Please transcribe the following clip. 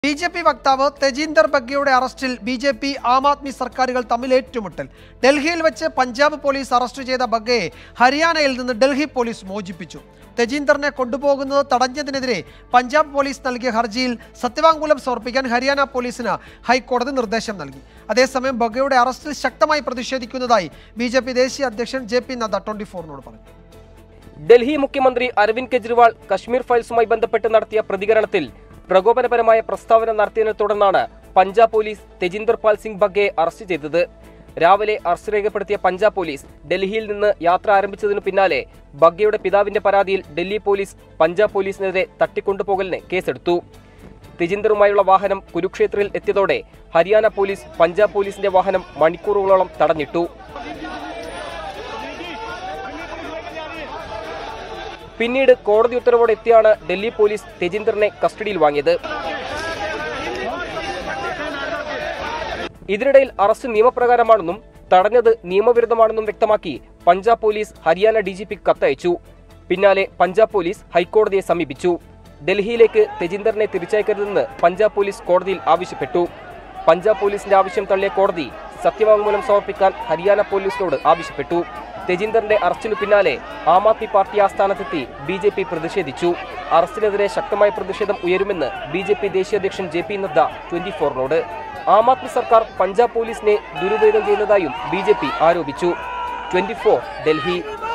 B J P വക്താവ് തെജീന്ദർ ബഗ്ഗയുടെ അറസ്റ്റിൽ B J P Aam Aadmi സർക്കാരുകൾ തമ്മിൽ ഏറ്റുമുട്ടൽ ഡൽഹിയിൽ വെച്ച് പഞ്ചാബ് പോലീസ് അറസ്റ്റ് ചെയ്ത ബഗ്ഗയെ ഹരിയാനയിൽ നിന്ന് ഡൽഹി പോലീസ് മോചിപ്പിച്ചു തെജീന്ദറിനെ കൊണ്ടുപോകുന്നത് തടഞ്ഞതിനെതിരെ പഞ്ചാബ് പോലീസ് നൽകിയ ഹർജിയിൽ സത്യവാങ്മൂലം സമർപ്പിക്കാൻ ഹരിയാന പോലീസിന് ഹൈക്കോടതി നിർദ്ദേശം നൽകി അതേസമയം ബഗ്ഗയുടെ അറസ്റ്റിൽ ശക്തമായി പ്രതിഷേധിക്കുന്നതായി ബി ദേശീയ അധ്യക്ഷൻ ജെ പി നദ്ദ ട്വന്റി ഫോറിനോട് പറഞ്ഞു ഡൽഹി മുഖ്യമന്ത്രി അരവിന്ദ് കെജ്രിവാൾ കശ്മീർ ഫയൽസുമായി ബന്ധപ്പെട്ട് നടത്തിയ പ്രതികരണത്തിൽ പ്രകോപനപരമായ പ്രസ്താവന നടത്തിയതിനെ തുടർന്നാണ് പഞ്ചാബ് പോലീസ് തെജിന്ദർ പാൽ സിംഗ് ബഗ്ഗയെ അറസ്റ്റ് ചെയ്തത് രാവിലെ അറസ്റ്റ് രേഖപ്പെടുത്തിയ പഞ്ചാബ് പോലീസ് ഡൽഹിയിൽ നിന്ന് യാത്ര ആരംഭിച്ചതിനു പിന്നാലെ ബഗ്ഗയുടെ പിതാവിന്റെ പരാതിയിൽ ഡൽഹി പോലീസ് പഞ്ചാബ് പോലീസിനെതിരെ തട്ടിക്കൊണ്ടുപോകലിന് കേസെടുത്തു തെജിന്ദറുമായുള്ള വാഹനം കുരുക്ഷേത്രയിൽ എത്തിയതോടെ ഹരിയാന പോലീസ് പഞ്ചാബ് പോലീസിന്റെ വാഹനം മണിക്കൂറുകളോളം തടഞ്ഞിട്ടു പിന്നീട് കോടതി ഉത്തരവോടെ എത്തിയാണ് ഡൽഹി പോലീസ് തെജിന്ദറിനെ കസ്റ്റഡിയിൽ വാങ്ങിയത് ഇതിനിടയിൽ അറസ്റ്റ് നിയമപ്രകാരമാണെന്നും തടഞ്ഞത് നിയമവിരുദ്ധമാണെന്നും വ്യക്തമാക്കി Punjab police Haryana D G പിക്ക് കത്തയച്ചു പിന്നാലെ പഞ്ചാബ് പോലീസ് ഹൈക്കോടതിയെ സമീപിച്ചു ഡൽഹിയിലേക്ക് തെജിന്ദറിനെ തിരിച്ചയക്കരുതെന്ന് പഞ്ചാബ് പോലീസ് കോടതിയിൽ ആവശ്യപ്പെട്ടു പഞ്ചാബ് പോലീസിന്റെ ആവശ്യം തള്ളിയ കോടതി സത്യവാങ്മൂലം സമർപ്പിക്കാൻ ഹരിയാന പോലീസിനോട് ആവശ്യപ്പെട്ടു തെജിന്ദറിന്റെ അറസ്റ്റിനു പിന്നാലെ ആം ആദ്മി പാർട്ടി ആസ്ഥാനത്തെത്തി ബി ജെ പി പ്രതിഷേധിച്ചു അറസ്റ്റിനെതിരെ ശക്തമായ പ്രതിഷേധം ഉയരുമെന്ന് ബി ജെ പി ദേശീയ അധ്യക്ഷൻ ജെ പി നദ്ദ ട്വന്റി ഫോറിനോട് ആം ആദ്മി സർക്കാർ പഞ്ചാബ് പോലീസിനെ ദുരുപയോഗം ചെയ്യുന്നതായും ബി ജെ പി ആരോപിച്ചു ട്വന്റി ഫോർ ഡൽഹി